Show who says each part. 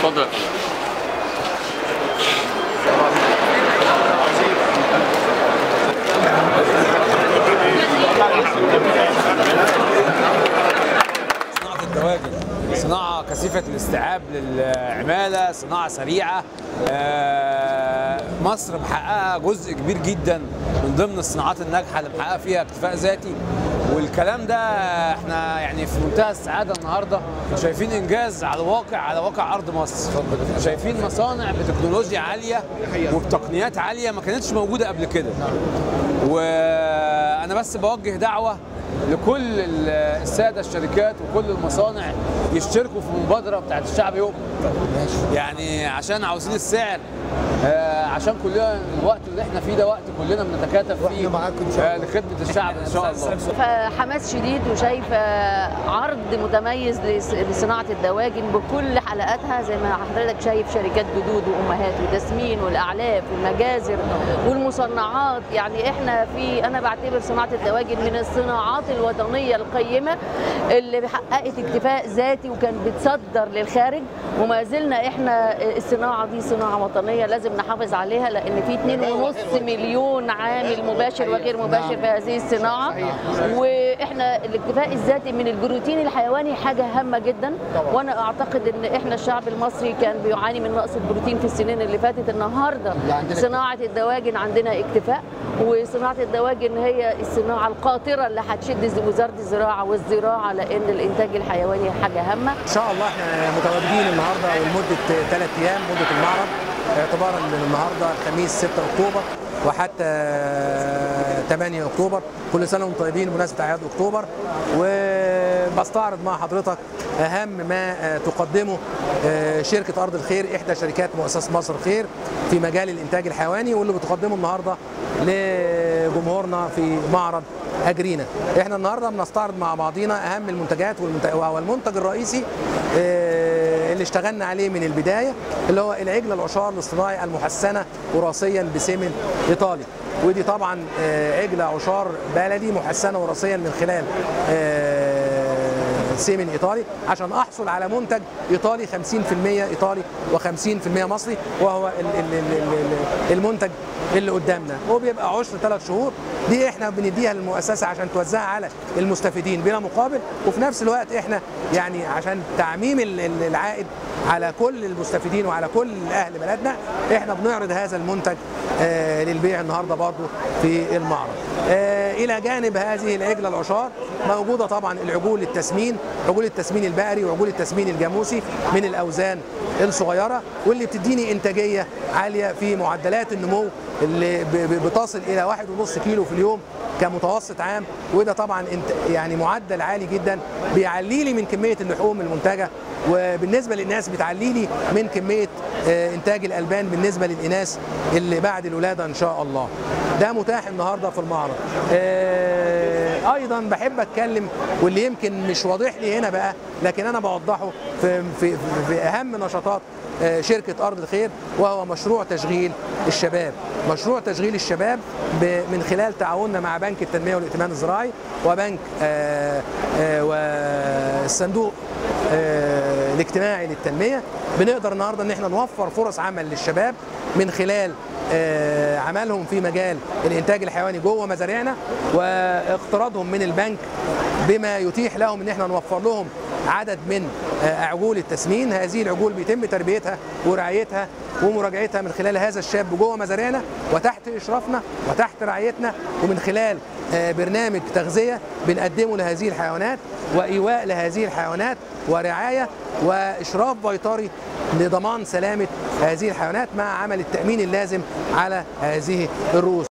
Speaker 1: اتفضل يا
Speaker 2: صناعة الدواجن صناعة كثيفة الاستيعاب للعمالة صناعة سريعة آه، مصر محققة جزء كبير جدا من ضمن الصناعات الناجحة اللي محققة فيها اكتفاء ذاتي والكلام ده احنا يعني في منتهى السعادة النهاردة شايفين انجاز على واقع على واقع ارض مصر شايفين مصانع بتكنولوجيا عالية وبتقنيات عالية ما كانتش موجودة قبل كده وانا بس بوجه دعوة لكل ال- الساده الشركات وكل المصانع يشتركوا في المبادره بتاعت الشعب يوم يعني عشان عاوزين السعر آه، عشان كلنا الوقت اللي احنا فيه ده وقت كلنا بنتكاتف فيه
Speaker 3: معاكم إن شاء
Speaker 2: آه، لخدمه الشعب ان شاء الله
Speaker 4: فحماس شديد وشايفه عرض متميز لص- لصناعه الدواجن بكل حلقاتها زي ما حضرتك شايف شركات جدود وامهات وتسمين والاعلاف والمجازر والمصنعات يعني احنا في انا بعتبر صناعه الدواجن من الصناعات الوطنيه القيمه اللي حققت اكتفاء ذاتي وكان بتصدر للخارج وما زلنا احنا الصناعه دي صناعه وطنيه لازم نحافظ عليها لان في 2.5 مليون عامل مباشر وغير مباشر في هذه الصناعه واحنا الاكتفاء الذاتي من البروتين الحيواني حاجه هامه جدا وانا اعتقد ان احنا الشعب المصري كان بيعاني من نقص البروتين في السنين اللي فاتت النهارده صناعه الدواجن عندنا اكتفاء وصناعه الدواجن هي الصناعه القاطره اللي هتشد وزاره الزراعه والزراعه لان الانتاج الحيواني حاجه هامه
Speaker 3: ان شاء الله احنا متواجدين النهارده ولمده ثلاث ايام مده المعرض اعتبارا من النهارده الخميس 6 اكتوبر وحتى 8 اكتوبر كل سنه وانتم طيبين بمناسبه اعياد اكتوبر وبستعرض مع حضرتك اهم ما تقدمه شركه ارض الخير احدى شركات مؤسسه مصر الخير في مجال الانتاج الحيواني واللي بتقدمه النهارده لجمهورنا في معرض اجرينا احنا النهارده بنستعرض مع بعضينا اهم المنتجات والمنتج والمنتج الرئيسي آه، اللي اشتغلنا عليه من البدايه اللي هو العجله العشار الاصطناعي المحسنه وراثيا بسمن ايطالي ودي طبعا آه، عجله عشار بلدي محسنه وراثيا من خلال آه، سيمن ايطالي عشان احصل على منتج ايطالي 50% ايطالي و50% مصري وهو ال- ال- ال- ال- المنتج اللي قدامنا وبيبقى عشر ثلاث شهور دي احنا بنديها للمؤسسه عشان توزعها على المستفيدين بلا مقابل وفي نفس الوقت احنا يعني عشان تعميم ال- ال- العائد على كل المستفيدين وعلى كل اهل بلدنا احنا بنعرض هذا المنتج آه، للبيع النهارده برضه في المعرض آه، الى جانب هذه العجله العشار موجوده طبعا العجول التسمين عجول التسمين البقري وعجول التسمين الجاموسي من الاوزان الصغيره واللي بتديني انتاجيه عاليه في معدلات النمو اللي ب- ب- بتصل الى واحد ونص كيلو في اليوم كمتوسط عام وده طبعا انت يعني معدل عالي جدا بيعلي لي من كميه اللحوم المنتجه وبالنسبه للناس بتعلي لي من كميه آه، انتاج الالبان بالنسبه للاناث اللي بعد الولاده ان شاء الله ده متاح النهارده في المعرض آه، ايضا بحب اتكلم واللي يمكن مش واضح لي هنا بقى لكن انا بوضحه في في, في اهم نشاطات آه، شركه ارض الخير وهو مشروع تشغيل الشباب مشروع تشغيل الشباب ب- من خلال تعاوننا مع بنك التنميه والائتمان الزراعي وبنك آه، آه، والصندوق آه، الاجتماعي للتنميه بنقدر النهارده ان احنا نوفر فرص عمل للشباب من خلال آه، عملهم في مجال الانتاج الحيواني جوه مزارعنا واقتراضهم من البنك بما يتيح لهم ان احنا نوفر لهم عدد من آه، عجول التسمين هذه العجول بيتم تربيتها ورعايتها ومراجعتها من خلال هذا الشاب جوه مزارعنا وتحت اشرافنا وتحت رعايتنا ومن خلال آه، برنامج تغذيه بنقدمه لهذه الحيوانات وايواء لهذه الحيوانات ورعايه واشراف بيطري لضمان سلامه هذه الحيوانات مع عمل التامين اللازم على هذه الرؤوس